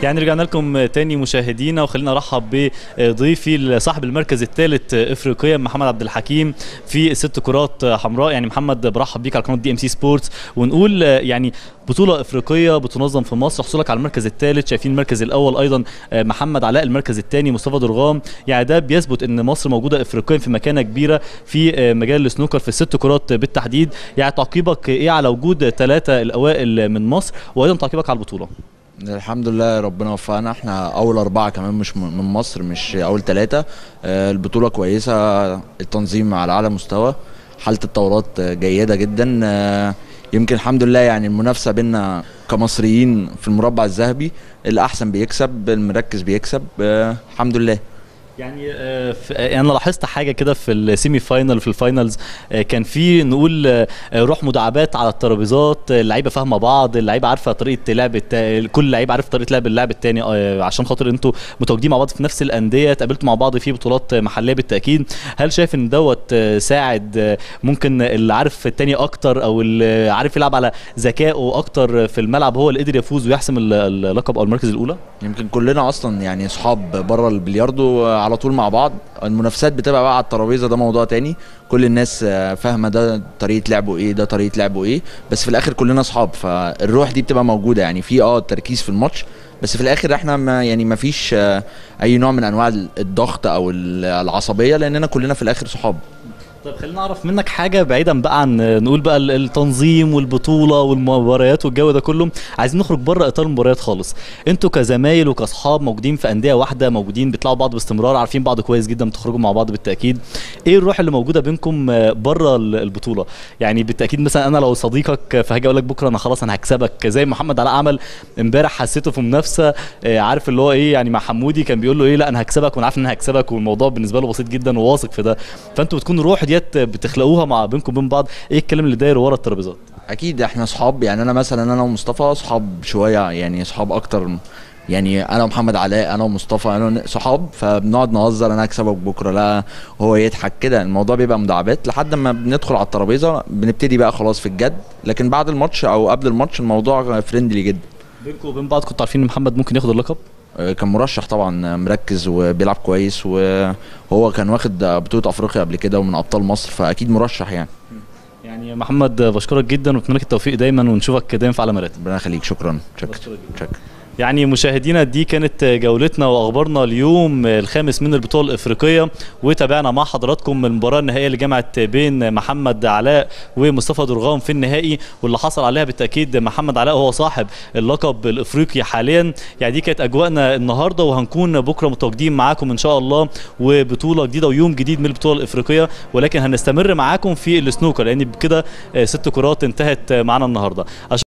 يعني رجعنا لكم تاني مشاهدينا وخلينا ارحب بضيفي صاحب المركز الثالث افريقيا محمد عبد الحكيم في ست كرات حمراء يعني محمد برحب بيك على قناه دي ام سي سبورتس ونقول يعني بطولة افريقية بتنظم في مصر حصولك على المركز الثالث شايفين المركز الاول ايضا محمد علاء المركز الثاني مصطفى درغام يعني ده بيثبت ان مصر موجودة افريقيا في مكانة كبيرة في مجال السنوكر في الست كرات بالتحديد يعني تعقيبك ايه على وجود ثلاثة الاوائل من مصر وايضا تعقيبك على البطولة الحمد لله ربنا وفقنا احنا اول اربعه كمان مش من مصر مش اول ثلاثه البطوله كويسه التنظيم على اعلى مستوى حاله التورات جيده جدا يمكن الحمد لله يعني المنافسه بينا كمصريين في المربع الذهبي الاحسن بيكسب المركز بيكسب الحمد لله يعني انا لاحظت حاجه كده في السيمي فاينل في الفاينلز كان في نقول روح مداعبات على الترابيزات اللعيبه فاهمه بعض اللعيبه عارفه طريقه لعب كل لعيب عارف طريقه لعب اللاعب الثاني عشان خاطر انتوا متواجدين مع بعض في نفس الانديه اتقابلتوا مع بعض في بطولات محليه بالتاكيد هل شايف ان دوت ساعد ممكن اللي عارف الثاني اكتر او اللي عارف يلعب على ذكائه اكتر في الملعب هو اللي قدر يفوز ويحسم اللقب او المركز الاولى يمكن كلنا اصلا يعني اصحاب بره البلياردو على طول مع بعض المنافسات بتبقى بقى على الترابيزه ده موضوع تاني كل الناس فاهمه ده طريقه لعبه ايه ده طريقه لعبه ايه بس في الاخر كلنا اصحاب فالروح دي بتبقى موجوده يعني في اه التركيز في الماتش بس في الاخر احنا ما يعني ما فيش اي نوع من انواع الضغط او العصبيه لاننا كلنا في الاخر صحاب طيب خلينا نعرف منك حاجه بعيدا بقى عن نقول بقى التنظيم والبطوله والمباريات والجو ده كله عايزين نخرج بره اطار المباريات خالص انتوا كزمايل وكاصحاب موجودين في انديه واحده موجودين بيطلعوا بعض باستمرار عارفين بعض كويس جدا بتخرجوا مع بعض بالتاكيد ايه الروح اللي موجوده بينكم بره البطوله يعني بالتاكيد مثلا انا لو صديقك فهاجي اقول لك بكره انا خلاص انا هكسبك زي محمد علاء عمل امبارح حسيته في منافسه عارف اللي هو ايه يعني مع حمودي كان بيقول له ايه لا انا هكسبك وانا عارف ان انا هكسبك والموضوع بالنسبه له بسيط جدا وواثق في ده فانتوا بتكون روح دي بتخلقوها مع بينكم وبين بعض ايه الكلام اللي داير ورا الترابيزات اكيد احنا اصحاب يعني انا مثلا انا ومصطفى اصحاب شويه يعني اصحاب اكتر يعني انا ومحمد علاء انا ومصطفى انا صحاب فبنقعد نهزر انا اكسبك بكره لا هو يضحك كده الموضوع بيبقى مداعبات لحد ما بندخل على الترابيزه بنبتدي بقى خلاص في الجد لكن بعد الماتش او قبل الماتش الموضوع فريندلي جدا بينكم وبين بعض كنتوا عارفين ان محمد ممكن ياخد اللقب كان مرشح طبعا مركز وبيلعب كويس وهو كان واخد بطوله افريقيا قبل كده ومن ابطال مصر فاكيد مرشح يعني يعني محمد بشكرك جدا واتمنى لك التوفيق دايما ونشوفك دايما في على مراتب ربنا يخليك شكرا شكرا شكرا يعني مشاهدينا دي كانت جولتنا واخبارنا اليوم الخامس من البطوله الافريقيه وتابعنا مع حضراتكم المباراه النهائيه اللي جمعت بين محمد علاء ومصطفى درغام في النهائي واللي حصل عليها بالتاكيد محمد علاء هو صاحب اللقب الافريقي حاليا يعني دي كانت اجواءنا النهارده وهنكون بكره متواجدين معاكم ان شاء الله وبطوله جديده ويوم جديد من البطوله الافريقيه ولكن هنستمر معاكم في السنوكر لان بكده ست كرات انتهت معانا النهارده